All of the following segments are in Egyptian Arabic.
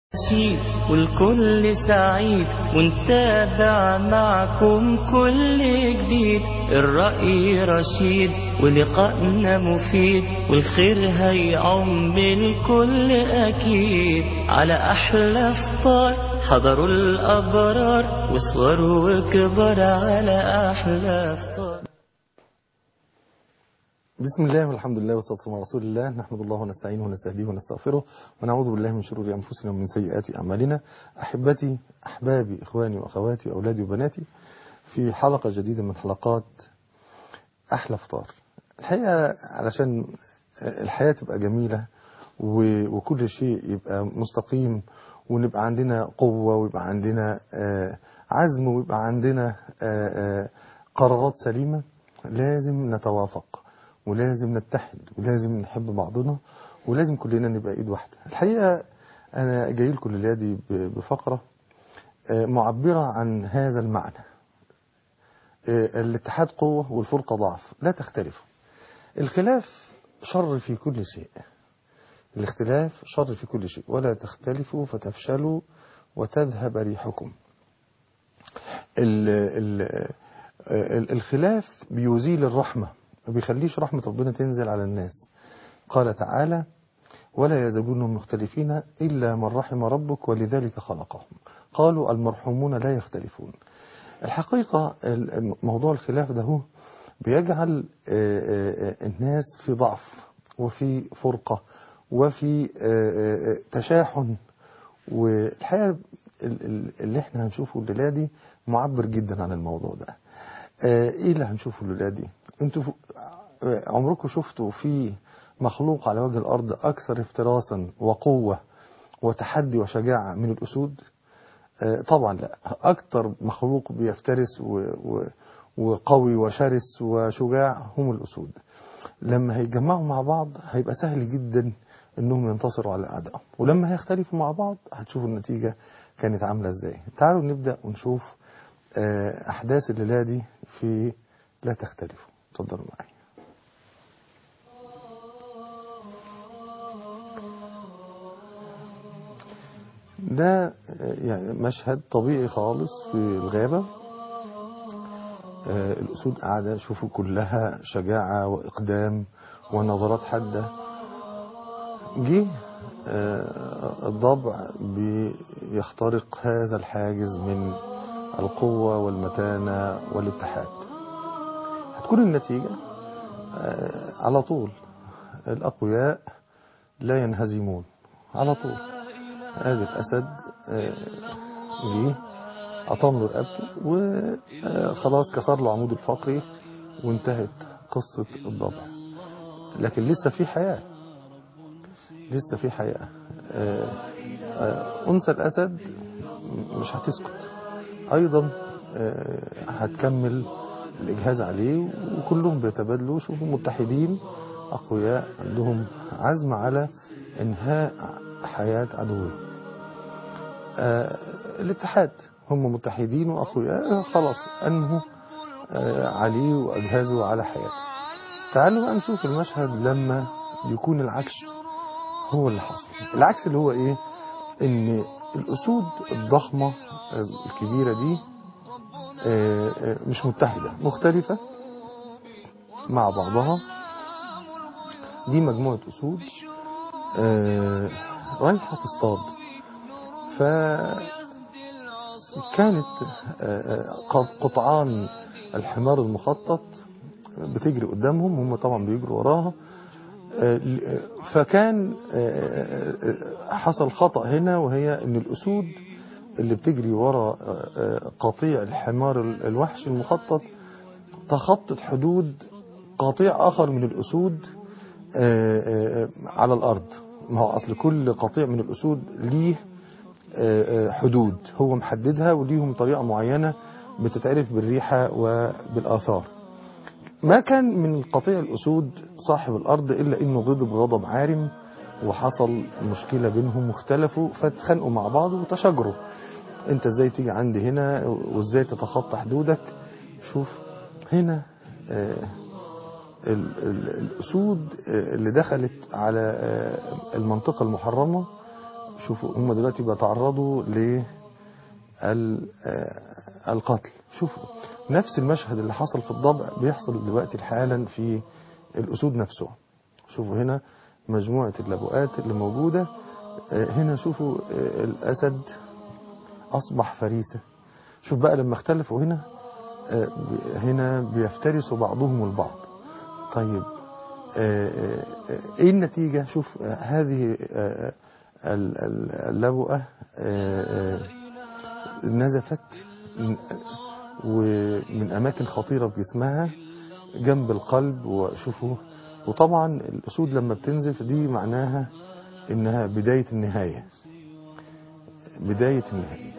نشيد والكل سعيد ونتابع معكم كل جديد الرأي رشيد ولقائنا مفيد والخير هيعم الكل أكيد على أحلى فطار حضروا الأبرار وصغروا وكبار على أحلى فطار بسم الله والحمد لله والصلاة والسلام على رسول الله نحمد الله ونستعينه ونستهديه ونستغفره ونعوذ بالله من شرور أنفسنا ومن سيئات أعمالنا أحبتي أحبابي إخواني وأخواتي وأولادي وبناتي في حلقة جديدة من حلقات أحلى فطار الحقيقة علشان الحياة تبقى جميلة وكل شيء يبقى مستقيم ونبقى عندنا قوة ويبقى عندنا عزم ويبقى عندنا قرارات سليمة لازم نتوافق ولازم نتحد ولازم نحب بعضنا ولازم كلنا نبقى ايد واحدة الحقيقة انا جاي لكم الليله دي بفقرة معبرة عن هذا المعنى الاتحاد قوة والفرقة ضعف لا تختلفوا الخلاف شر في كل شيء الاختلاف شر في كل شيء ولا تختلفوا فتفشلوا وتذهب ريحكم ال ال الخلاف بيزيل الرحمة ما بيخليش رحمة ربنا تنزل على الناس قال تعالى ولا يزالون مختلفين إلا من رحم ربك ولذلك خلقهم قالوا المرحومون لا يختلفون الحقيقة موضوع الخلاف ده هو بيجعل الناس في ضعف وفي فرقة وفي تشاحن والحقيقة اللي احنا هنشوفه الليلة دي معبر جدا عن الموضوع ده ايه اللي هنشوفه الليلة دي انتوا عمركم شفتوا في مخلوق على وجه الأرض أكثر افتراسا وقوة وتحدي وشجاعة من الأسود طبعا لا أكثر مخلوق بيفترس وقوي وشرس وشجاع هم الأسود لما هيتجمعوا مع بعض هيبقى سهل جدا انهم ينتصروا على اعدائهم ولما هيختلفوا مع بعض هتشوفوا النتيجة كانت عاملة ازاي تعالوا نبدأ ونشوف احداث الليلة دي في لا تختلفوا اتفضلوا معي ده يعني مشهد طبيعي خالص في الغابة الأسود قاعدة شوفوا كلها شجاعة وإقدام ونظرات حادة جه الضبع بيخترق هذا الحاجز من القوة والمتانة والاتحاد هتكون النتيجة على طول الأقوياء لا ينهزمون على طول ادي الأسد جه أطم له رقبته وخلاص كسر له عمود الفقري وانتهت قصة الضبع لكن لسه في حياة لسه في حياة أنثى الأسد مش هتسكت أيضا هتكمل الإجهاز عليه وكلهم بيتبادلوا شوفوا متحدين أقوياء عندهم عزم على إنهاء حياة عدوهم آه الاتحاد هم متحدين وأقوياء خلاص أنهوا آه عليه وأجهزوا على حياته تعالوا بقى نشوف المشهد لما يكون العكس هو اللي حصل العكس اللي هو إيه إن الأسود الضخمة الكبيرة دي آه مش متحدة مختلفة مع بعضها دي مجموعة أسود رايحة تصطاد فكانت قطعان الحمار المخطط بتجري قدامهم هم طبعا بيجروا وراها فكان حصل خطأ هنا وهي ان الأسود اللي بتجري ورا قطيع الحمار الوحش المخطط تخطت حدود قطيع آخر من الأسود على الأرض ما هو أصل كل قطيع من الأسود ليه حدود هو محددها وليهم طريقة معينة بتتعرف بالريحة وبالآثار ما كان من قطيع الأسود صاحب الأرض إلا إنه غضب غضب عارم وحصل مشكلة بينهم واختلفوا فاتخانقوا مع بعض وتشاجروا انت ازاي تيجي عندي هنا وازاي تتخطى حدودك شوف هنا الأسود اللي دخلت على المنطقة المحرمة شوفوا هم دلوقتي بيتعرضوا ل القتل شوفوا نفس المشهد اللي حصل في الضبع بيحصل دلوقتي حالا في الأسود نفسها شوفوا هنا مجموعة اللبؤات اللي موجودة هنا شوفوا الأسد أصبح فريسة شوف بقى لما اختلفوا هنا هنا بيفترسوا بعضهم البعض طيب ايه النتيجة شوف هذه اللبؤة نزفت ومن أماكن خطيرة في جسمها جنب القلب وشوفوا وطبعا الأسود لما بتنزف دي معناها إنها بداية النهاية بداية النهاية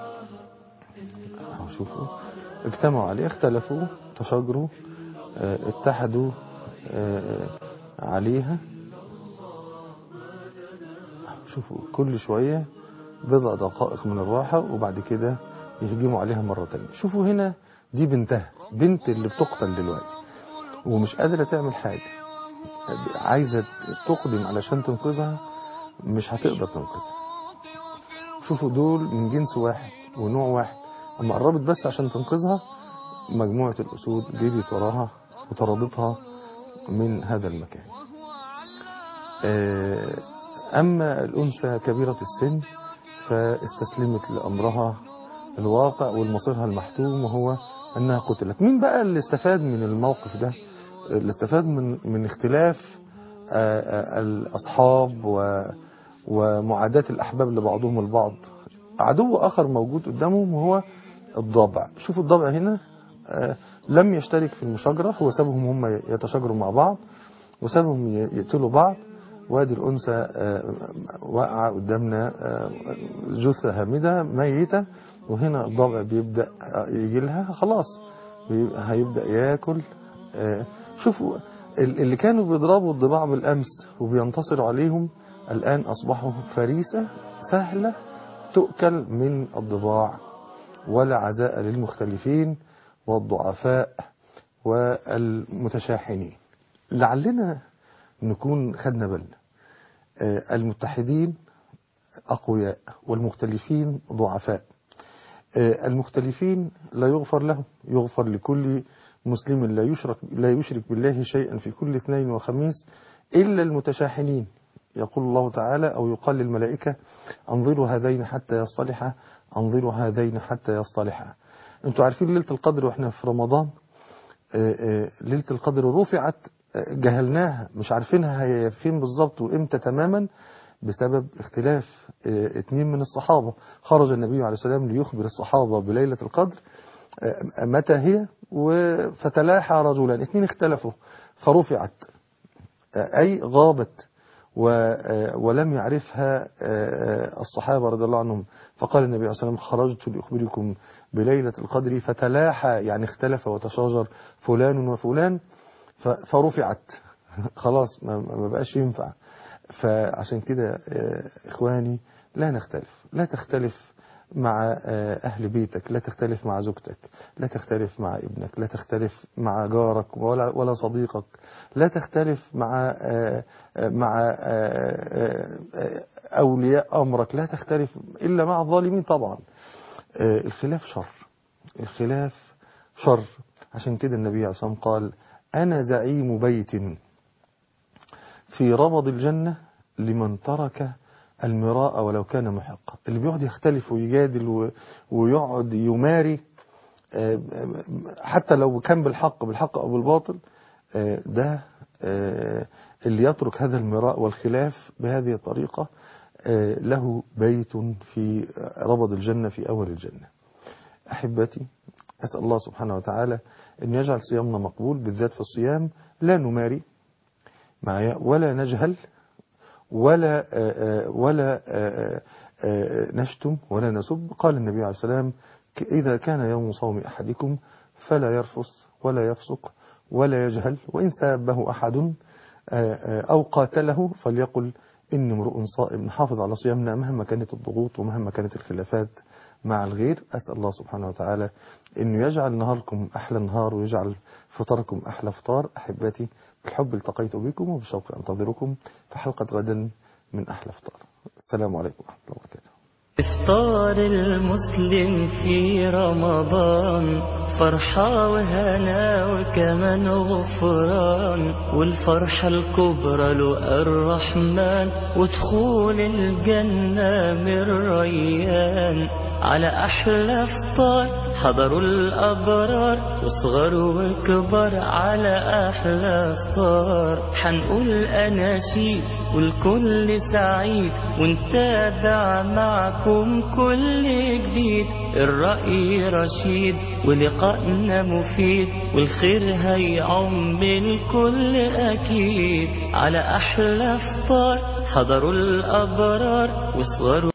شوفوا اجتمعوا عليه اختلفوا تشاجروا اتحدوا عليها شوفوا كل شوية بضع دقائق من الراحة وبعد كده يهجموا عليها مرة تانية شوفوا هنا دي بنتها بنت اللي بتقتل دلوقتي ومش قادرة تعمل حاجة عايزة تقدم علشان تنقذها مش هتقدر تنقذها شوفوا دول من جنس واحد ونوع واحد اما قربت بس عشان تنقذها مجموعة الأسود جريت وراها وطردتها من هذا المكان أما الأنثى كبيرة السن فاستسلمت لأمرها الواقع والمصيرها المحتوم وهو أنها قتلت مين بقى اللي استفاد من الموقف ده اللي استفاد من, من اختلاف الأصحاب و ومعاداة الأحباب لبعضهم البعض عدو آخر موجود قدامهم وهو الضبع شوفوا الضبع هنا لم يشترك في المشاجرة هو سابهم هم يتشاجروا مع بعض وسابهم يقتلوا بعض وادي الأنثى وقع قدامنا جثة هامدة ميتة وهنا الضبع بيبدأ يجي لها خلاص هيبدأ ياكل شوفوا اللي كانوا بيضربوا الضباع بالأمس وبينتصروا عليهم الآن أصبحوا فريسة سهلة تؤكل من الضباع ولا عزاء للمختلفين والضعفاء والمتشاحنين لعلنا نكون خدنا بالنا المتحدين أقوياء والمختلفين ضعفاء المختلفين لا يغفر لهم يغفر لكل مسلم لا يشرك, لا يشرك بالله شيئا في كل اثنين وخميس إلا المتشاحنين يقول الله تعالى أو يقال للملائكة أنظروا هذين حتى يصطلحا أنظروا هذين حتى يصطلحا أنتوا عارفين ليلة القدر وإحنا في رمضان ليلة القدر رفعت جهلناها مش عارفينها هي فين بالظبط وإمتى تماما بسبب اختلاف اتنين من الصحابة خرج النبي عليه السلام ليخبر الصحابة بليلة القدر متى هي فتلاحى رجلان اتنين اختلفوا فرفعت أي غابت ولم يعرفها الصحابة رضي الله عنهم فقال النبي عليه الصلاة والسلام خرجت لأخبركم بليلة القدر فتلاحى يعني اختلف وتشاجر فلان وفلان فرفعت خلاص ما بقاش ينفع فعشان كده إخواني لا نختلف لا تختلف مع أهل بيتك لا تختلف مع زوجتك لا تختلف مع ابنك لا تختلف مع جارك ولا, ولا صديقك لا تختلف مع مع أولياء أمرك لا تختلف إلا مع الظالمين طبعا الخلاف شر الخلاف شر عشان كده النبي عليه الصلاة والسلام قال أنا زعيم بيت في ربض الجنة لمن ترك المراء ولو كان محقا اللي بيقعد يختلف ويجادل ويقعد يماري حتى لو كان بالحق بالحق أو بالباطل ده اللي يترك هذا المراء والخلاف بهذه الطريقة له بيت في ربض الجنة في أول الجنة أحبتي أسأل الله سبحانه وتعالى أن يجعل صيامنا مقبول بالذات في الصيام لا نماري معايا ولا نجهل ولا ولا نشتم ولا نسب قال النبي عليه السلام إذا كان يوم صوم أحدكم فلا يرفص ولا يفسق ولا يجهل وإن سابه أحد أو قاتله فليقل إني امرؤ صائم نحافظ على صيامنا مهما كانت الضغوط ومهما كانت الخلافات مع الغير أسأل الله سبحانه وتعالى أنه يجعل نهاركم أحلى نهار ويجعل فطركم أحلى فطار أحبتي بالحب التقيت بكم وبشوق أنتظركم في حلقة غدا من أحلى فطار السلام عليكم ورحمة الله وبركاته إفطار المسلم في رمضان فرحة وهنا وكمان غفران والفرحة الكبرى له الرحمن ودخول الجنة من ريان على أحلى فطار حضروا الأبرار وصغر وكبر على أحلى فطار حنقول أناشيد والكل سعيد ونتابع معكم كل جديد الرأي رشيد ولقائنا مفيد والخير هيعم الكل أكيد على أحلى فطار حضروا الأبرار وصغروا